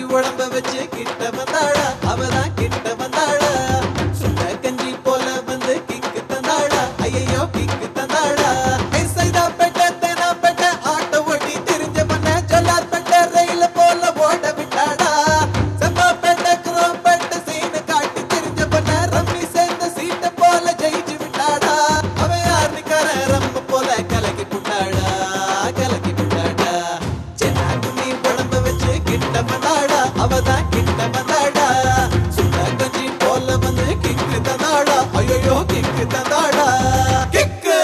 உடம்ப வச்சு கிட்ட வந்தாளா அவதான் கிட்ட வந்தாளா சுண்ட கஞ்சி போல வந்து கிக்கு தந்தாளா ஐயோ கிக்கு தந்தாளா சைதா பெட்ட தேனா பெட்ட ஆட்டோ ஓட்டி திரிஞ்ச பண்ண சொல்லார் பெட்ட ரயில் போல ஓட விட்டாடா செப்பா பெட்ட குரோம் பெட்ட சீனு காட்டி திரிஞ்ச பண்ண ரம்மி சேர்ந்த சீட்ட போல ஜெயிச்சு விட்டாடா அவன் ஆர்மிக்கார ரம்ப போல கலக்கி விட்டாடா கலக்கி விட்டாடா சென்னாக்கு நீ உடம்ப வச்சு கிட்ட வந்தாடா அவதான் கிட்ட வந்தாடா சுண்டா கஞ்சி போல வந்து கிக்கு தந்தாடா ஐயோ கிக்கு தந்தாடா கிக்கு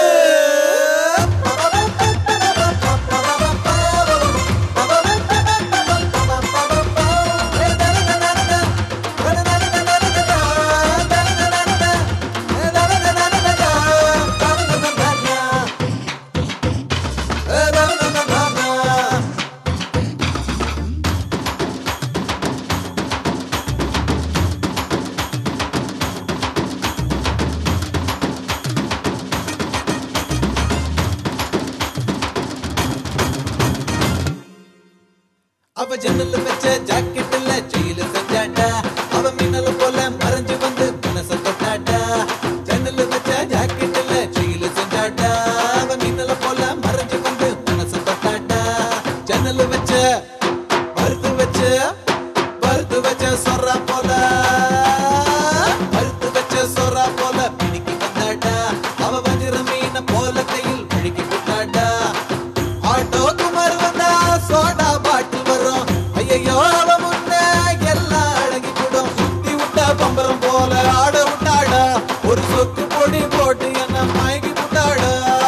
அவ ஜன்னல்ல வச்ச ஜாக்கெட்ல ஜெயில செஞ்சாட்டா அவ மின்னல போல மறைஞ்சு வந்து மனச தொட்டாட்டா ஜன்னல்ல வச்ச ஜாக்கெட்ல ஜெயில செஞ்சாட்டா அவ மின்னல போல மறைஞ்சு வந்து மனச தொட்டாட்டா ஜன்னல்ல வச்ச மறுத்து வச்ச மறுத்து வச்ச சொர்ரா போல மறுத்து வச்ச சொர்ரா போல பிடிக்கி வந்தாட்டா அவ வஞ்சிர மீன போல கையில் முழுக்கி விட்டாட்டா ஆட்டோ குமார் வந்தா சோடா பாட்டில் வரும் ஐயோ அவ முன்ன எல்லாம் அடங்கி கூடும் சுத்தி விட்டா பம்பரம் போல ஆட விட்டாடா ஒரு சொக்கு பொடி போட்டு என்ன மயங்கி விட்டாடா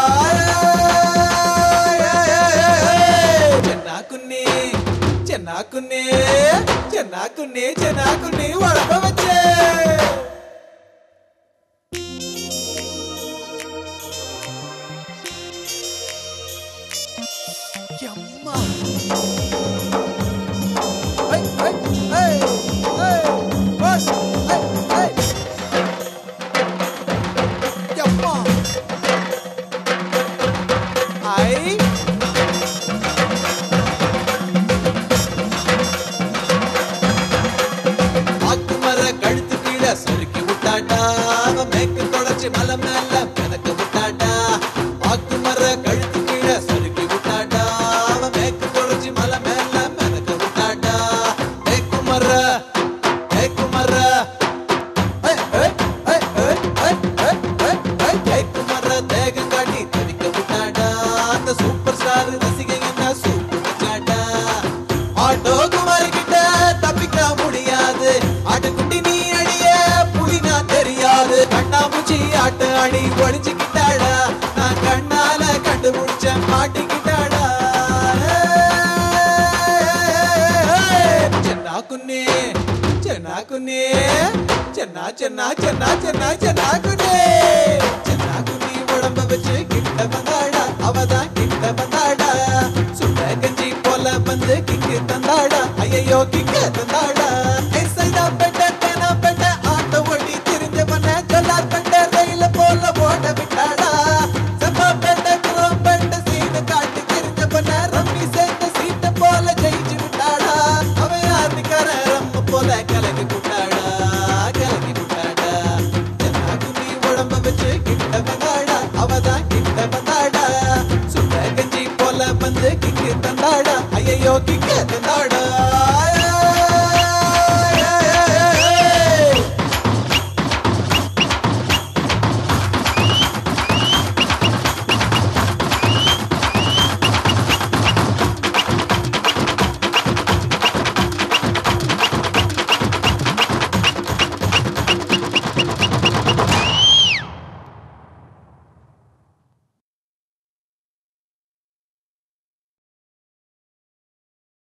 சென்னா குன்னி சென்னா குன்னி சென்னா குன்னி சென்னா குன்னி உடம்ப வச்சே Yamma. Hey, hey, hey, hey, boss, hey, hey. Yamma. Ay. ஆக்குமர கழுத்து கீழே சுருக்கி விட்டாட்டா அவன் மேற்கு தொடர்ச்சி மலை மேல மிதக்க விட்டாட்டா ஆக்குமர கழுத்து கீழே சுருக்கி விட்டாட்டா அவன் மேற்கு தொடர்ச்சி மலை மேல மிதக்க விட்டாட்டா மேக்குமர மேக்குமர தேகம் காட்டி தவிக்க விட்டாடா அந்த சூப்பர் ஸ்டார் ரசிகை என்ன சூப்பர் வச்சாடா ஆட்டோ குமாரி கிட்ட தப்பிக்க முடியாது ஆட்டுக்குட்டி நீ அடிய புலினா தெரியாது கண்ணாமூச்சி ஆட்டு அடி ஒளிஞ்சுக்கிட்டாடா நான் கண்ணால கண்டுபிடிச்ச மாட்டிக்கிட்டாடா சென்னா குன்னே சென்னா குன்னே சென்னா சென்னா சென்னா சென்னா சென்னா குன்னே சென்னா குன்னி உடம்ப வச்சு கிட்ட வந்தாடா அவதான் கிட்ட வந்தாடா சுண்ட கஞ்சி போல வந்து கிக்கு தந்தாடா ஐயோ கிக்கு தந்தாடா சைதா பெட்ட தேனா பெட்ட ஆட்டோ ஓட்டி திரிஞ்சவன சொல்லார் பெட்ட ரயில போல ஓட விட்டாடா செப்பா பெட்ட குரோம் பெட்ட சீனு காட்டி திரிஞ்சவன ரம்மி சேர்ந்த சீட்ட போல ஜெயிச்சு விட்டாடா அவன் ஆர்மிக்கார ரம்ம போல கலக்கி விட்டாடா கலக்கி விட்டாடா சென்னாக்கு நீ உடம்ப வச்சு கிட்ட வந்தாடா அவதான் கிட்ட வந்தாடா சுண்ட கஞ்சி போல வந்து கிக்கு தந்தாடா ஐயோ கிக்கு தந்தாடா